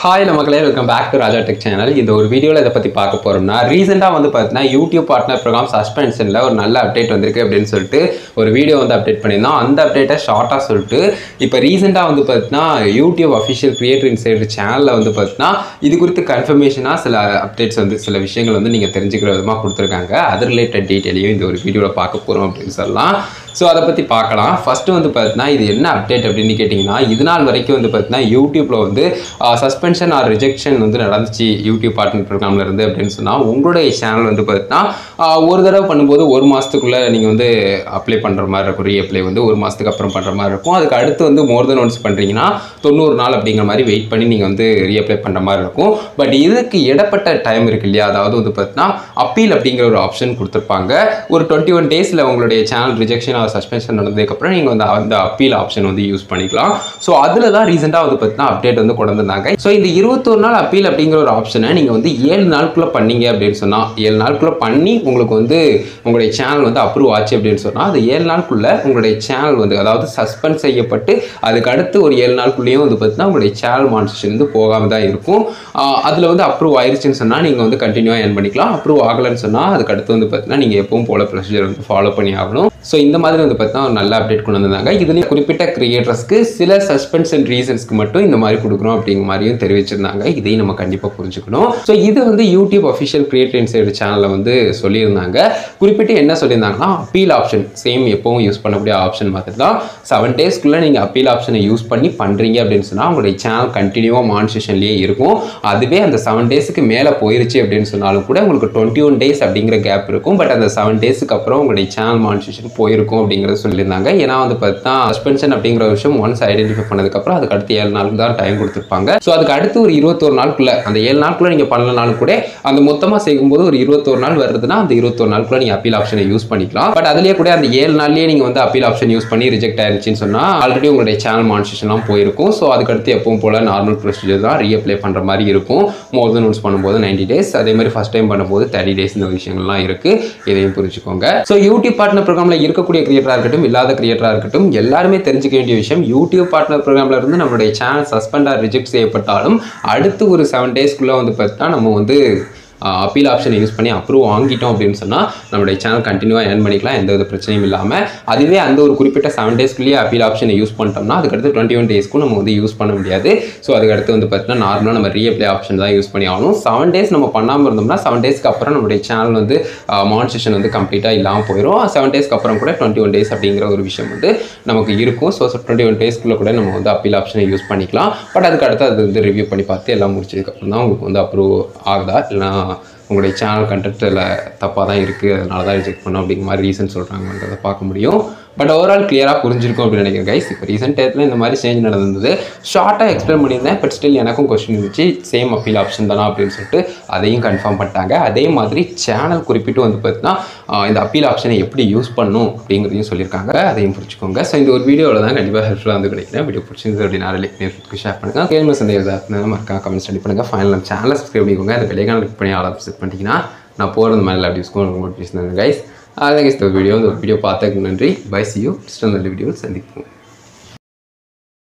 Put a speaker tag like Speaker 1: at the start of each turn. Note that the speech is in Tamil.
Speaker 1: ஹாய் மக்களே welcome back to Raja tech channel இந்த ஒரு வீடியோவில் இதை பற்றி பார்க்க போகிறோம்னா ரீசெண்டாக வந்து பார்த்தீங்கன்னா யூடியூப் பார்ட்னர் ப்ரோக்ராம் சஸ்பென்ஷனில் ஒரு நல்ல அப்டேட் வந்திருக்கு அப்படின்னு சொல்லிட்டு ஒரு வீடியோ வந்து அப்டேட் பண்ணியிருந்தோம் அந்த அப்டேட்டை ஷார்ட்டாக சொல்லிட்டு இப்போ ரீசெண்டாக வந்து பார்த்தீங்கன்னா யூடியூப் அஃபிஷியல் கிரியேட்டர் இன்சைட் சேனலில் வந்து பார்த்தீங்கன்னா இது குறித்து கன்ஃபர்மேஷனாக சில அப்டேட்ஸ் வந்து சில விஷயங்கள் வந்து நீங்கள் தெரிஞ்சுக்கிற விதமாக கொடுத்துருக்காங்க அது ரிலேட்டட் டீட்டெயிலையும் இந்த ஒரு வீடியோவில் பார்க்க போகிறோம் அப்படின்னு சொல்லலாம் ஸோ அதை பற்றி பார்க்கலாம் ஃபஸ்ட்டு வந்து பார்த்தீங்கன்னா இது என்ன அப்டேட் அப்படின்னு கேட்டிங்கன்னா இது நாள் வரைக்கும் வந்து பார்த்தீங்கன்னா யூடியூப்பில் வந்து சஸ்பென்ஷன் ஆர் ரிஜெக்ஷன் வந்து நடந்துச்சு யூடியூப் பார்ட்னர் ப்ரோக்ராமில் இருந்து அப்படின்னு சொன்னால் உங்களுடைய சேனல் வந்து பார்த்தீங்கன்னா ஆஹ் ஒரு தடவை பண்ணும்போது ஒரு மாதத்துக்குள்ளே நீங்கள் வந்து அப்ளை பண்ணுற மாதிரி இருக்கும் ரீஅப்ளை வந்து ஒரு மாதத்துக்கு அப்புறம் பண்ணுற மாதிரி இருக்கும் அதுக்கு அடுத்து வந்து மோர் தென் ஒன்ஸ் பண்ணுறீங்கன்னா தொண்ணூறு நாள் அப்படிங்கிற மாதிரி வெயிட் பண்ணி நீங்கள் வந்து ரீஅப்ளை பண்ணுற மாதிரி இருக்கும் பட் இதுக்கு இடப்பட்ட டைம் இருக்கு இல்லையா அதாவது வந்து பார்த்தீங்கன்னா அப்பீல் அப்படிங்கிற ஒரு ஆப்ஷன் கொடுத்துருப்பாங்க ஒரு டுவெண்ட்டி ஒன் டேஸில் உங்களுடைய சேனல் ரிஜெக்ஷன் ஆர் சஸ்பென்ஷன் நடந்ததுக்கப்புறம் நீங்கள் வந்து அந்த அப்பீல் ஆப்ஷன் வந்து யூஸ் பண்ணிக்கலாம் ஸோ அதில் தான் ரீசெண்டாக வந்து பார்த்தீங்கன்னா அப்டேட் வந்து கொண்டு வந்திருந்தாங்க ஸோ இந்த இருபத்தொரு நாள் அப்பீல் அப்படிங்கிற ஒரு ஆப்ஷனை நீங்கள் வந்து ஏழு நாளுக்குள்ளே பண்ணீங்க அப்படின்னு சொன்னால் ஏழு நாளுக்குள்ளே பண்ணி உங்களுக்கு வந்து உங்களுடைய சேனல் வந்து அப்ரூவ் ஆச்சு அப்படின்னு சொன்னால் அது ஏழு நாளுக்குள்ளே உங்களுடைய சேனல் வந்து அதாவது சஸ்பெண்ட் செய்யப்பட்டு அதுக்கு அடுத்து ஒரு ஏழு நாளுக்குள்ளேயும் வந்து பார்த்தீங்கன்னா உங்களுடைய சேனல் மானிட்டேஷன் வந்து போகாமல் தான் இருக்கும் அதில் வந்து அப்ரூவ் ஆயிருச்சுன்னு சொன்னால் நீங்கள் வந்து கண்டினியூவாக ஏர்ன் பண்ணிக்கலாம் அப்ரூவ் ஆகலைன்னு சொன்னால் அதுக்கு அடுத்து வந்து பார்த்தீங்கன்னா நீங்கள் எப்பவும் போல ப்ரொசீஜர் வந்து ஃபாலோ பண்ணி ஆகணும் ஸோ இந்த மாதிரி வந்து பார்த்தீங்கன்னா ஒரு நல்ல அப்டேட் கொண்டு வந்திருந்தாங்க இதுலேயும் குறிப்பிட்ட கிரியேட்டர்ஸ்க்கு சில சஸ்பென்ஷன் ரீசன்ஸ்க்கு மட்டும் இந்த மாதிரி கொடுக்குறோம் அப்படிங்கிற மாதிரியும் தெரிவிச்சிருந்தாங்க இதையும் நம்ம கண்டிப்பாக புரிஞ்சுக்கணும் ஸோ இது வந்து யூடியூப் அஃபிஷியல் கிரியேட்டர் இன்சைடு சேனலில் வந்து சொல்லியிருந்தாங்க குறிப்பிட்டு என்ன சொல்லியிருந்தாங்கன்னா அப்பீல் ஆப்ஷன் சேம் எப்பவும் யூஸ் பண்ணக்கூடிய ஆப்ஷன் மாதிரி தான் செவன் டேஸ்க்குள்ளே நீங்கள் அப்பீல் ஆப்ஷனை யூஸ் பண்ணி பண்ணுறீங்க அப்படின்னு சொன்னால் உங்களுடைய சேனல் கண்டினியூவாக மானிட்டேஷன்லேயே இருக்கும் அதுவே அந்த செவன் டேஸுக்கு மேலே போயிருச்சு அப்படின்னு சொன்னாலும் கூட உங்களுக்கு டுவெண்ட்டி ஒன் டேஸ் அப்படிங்கிற கேப் இருக்கும் பட் அந்த செவன் டேஸுக்கு அப்புறம் உங்களுடைய சேனல் மானிட்டேஷன் போயிருக்கும் அப்படிங்கிறத சொல்லியிருந்தாங்க ஏன்னா வந்து பார்த்தா சஸ்பென்ஷன் அப்படிங்கிற ஒரு விஷயம் ஒன்ஸ் ஐடென்டிஃபை பண்ணதுக்கப்புறம் அதுக்கு அடுத்து ஏழு நாளுக்கு தான் டைம் கொடுத்துருப்பாங்க ஸோ அதுக்கு அடுத்து ஒரு இருபத்தொரு நாளுக்குள்ள அந்த ஏழு நாளுக்குள்ள நீங்கள் பண்ணலனாலும் கூட அந்த மொத்தமாக செய்யும்போது ஒரு இருபத்தொரு நாள் வருதுன்னா அந்த இருபத்தொரு நாளுக்குள்ள நீங்கள் அப்பீல் ஆப்ஷனை யூஸ் பண்ணிக்கலாம் பட் அதுலேயே கூட அந்த ஏழு நாள்லேயே நீங்கள் வந்து அப்பீல் ஆப்ஷன் யூஸ் பண்ணி ரிஜெக்ட் ஆயிருச்சுன்னு சொன்னால் ஆல்ரெடி உங்களுடைய சேனல் மானிட்டேஷன்லாம் போயிருக்கும் ஸோ அதுக்கடுத்து எப்பவும் போல் நார்மல் ப்ரொசீஜர் தான் ரீஅப்ளை பண்ணுற மாதிரி இருக்கும் மோர் தென் ஒன்ஸ் பண்ணும்போது நைன்டி டேஸ் அதே மாதிரி ஃபஸ்ட் டைம் பண்ணும்போது தேர்ட்டி டேஸ் இந்த விஷயங்கள்லாம் இருக்குது இதையும் புரிஞ்சுக்கோங்க ஸோ யூடியூப் பார்ட்னர் ப்ரோக்ராமில் இருக்கக்கூடிய கிரியேட்டராக இருக்கட்டும் இல்லாத கிரியேட்டராக இருக்கட்டும் எல்லாருமே தெரிஞ்சுக்க வேண்டிய விஷயம் யூடியூப் பார்ட்னர் ப்ரோக்ராமில் இருந்து நம்மளுடைய சேனல் சஸ்பெண்டாக ரிஜெக்ட் செய்யப்பட்டாலும் அடுத்து ஒரு செவன் டேஸ்க்குள்ளே வந்து பார்த்தா நம்ம வந்து அப்பீல் ஆப்ஷனை யூஸ் பண்ணி அப்ரூவ் வாங்கிட்டோம் அப்படின்னு சொன்னால் நம்மளுடைய சேனல் கண்டினியூவாக ஏர்ன் பண்ணிக்கலாம் எந்த வித பிரச்சனையும் இல்லாமல் அதுவே அந்த ஒரு குறிப்பிட்ட செவன் டேஸ்க்குள்ளேயே அப்பீல் ஆப்ஷனை யூஸ் பண்ணிட்டோம்னா அதுக்கடுத்து டுவெண்ட்டி ஒன் டேஸ்க்கும் நம்ம வந்து யூஸ் பண்ண முடியாது ஸோ அதுக்கடுத்து வந்து பார்த்தீங்கன்னா நார்மலாக நம்ம ரீஅப்ளை ஆப்ஷன் தான் யூஸ் பண்ணி ஆகணும் செவன் டேஸ் நம்ம பண்ணாமல் இருந்தோம்னா செவன் டேஸ்க்கு அப்புறம் நம்மளுடைய சேனல் வந்து மானிட்டேஷன் வந்து கம்ப்ளீட்டாக இல்லாமல் போயிடும் செவன் டேஸ்க்கு அப்புறம் கூட டுவெண்ட்டி ஒன் டேஸ் அப்படிங்கிற ஒரு விஷயம் வந்து நமக்கு இருக்கும் ஸோ டுவெண்ட்டி ஒன் டேஸ்க்குள்ளே கூட நம்ம வந்து அப்பீல் ஆப்ஷனை யூஸ் பண்ணிக்கலாம் பட் அதுக்கு அடுத்து அது வந்து ரிவ்யூ பண்ணி பார்த்து எல்லாம் முடிச்சதுக்கப்புறம் தான் உங்களுக்கு வந்து அப்ரூவ் ஆகுதா இல்லைனா உங்களுடைய சேனல் கண்டென்ட்டில் தப்பாக தான் இருக்குது அதனால தான் ரிஜெக்ட் பண்ணோம் அப்படிங்கிற மாதிரி ரீசன் சொல்கிறாங்கன்றதை பார்க்க முடியும் பட் ஓவரால் கிளியராக புரிஞ்சிருக்கும் அப்படின்னு நினைக்கிறேன் கைஸ் இப்போ ரீசெண்ட் டேத்தில் இந்த மாதிரி சேஞ்ச் நடந்தது ஷார்ட்டாக எக்ஸ்பிளைன் பண்ணியிருந்தேன் பட் ஸ்டில் எனக்கும் கொஸ்டின் இருந்துச்சு சேம் அப்பீல் ஆப்ஷன் தானா அப்படின்னு சொல்லிட்டு அதையும் கன்ஃபார்ம் பண்ணிட்டாங்க அதே மாதிரி சேனல் குறிப்பிட்டு வந்து பார்த்தீங்கன்னா இந்த அப்பீல் ஆப்ஷனை எப்படி யூஸ் பண்ணும் அப்படிங்கிறதையும் சொல்லியிருக்காங்க அதையும் புரிஞ்சுக்கோங்க ஸோ இந்த ஒரு வீடியோவில் தான் கண்டிப்பாக ஹெல்ப்ஃபுல்லாக வந்து கிடைக்கிறேன் வீடியோ பிடிச்சிருந்து அப்படின்னா ரிலேட்டிவ்க்கு ஷேர் பண்ணுங்கள் கேள்வி சந்தேகம் ஏதாவது மறக்காம கமெண்ட் ஸ்டடி பண்ணுங்கள் ஃபைனல் நம்ம சேனலை சப்ஸ்கிரைப் பண்ணிக்கோங்க அந்த வெளியே கிளிக் பண்ணி ஆல் செட் பண்ணிட்டீங்கன்னா நான் போகிறது மாதிரி லேப்டிவ்ஸ்க்கும் உங்களுக்கு நோட்டிஃபிகேஷன் கைஸ் அதான் இந்த வீடியோ இந்த வீடியோ பார்த்ததுக்கு நன்றி பை சி யூ நெக்ஸ்ட் அந்த வீடியோவில் சந்திப்போம்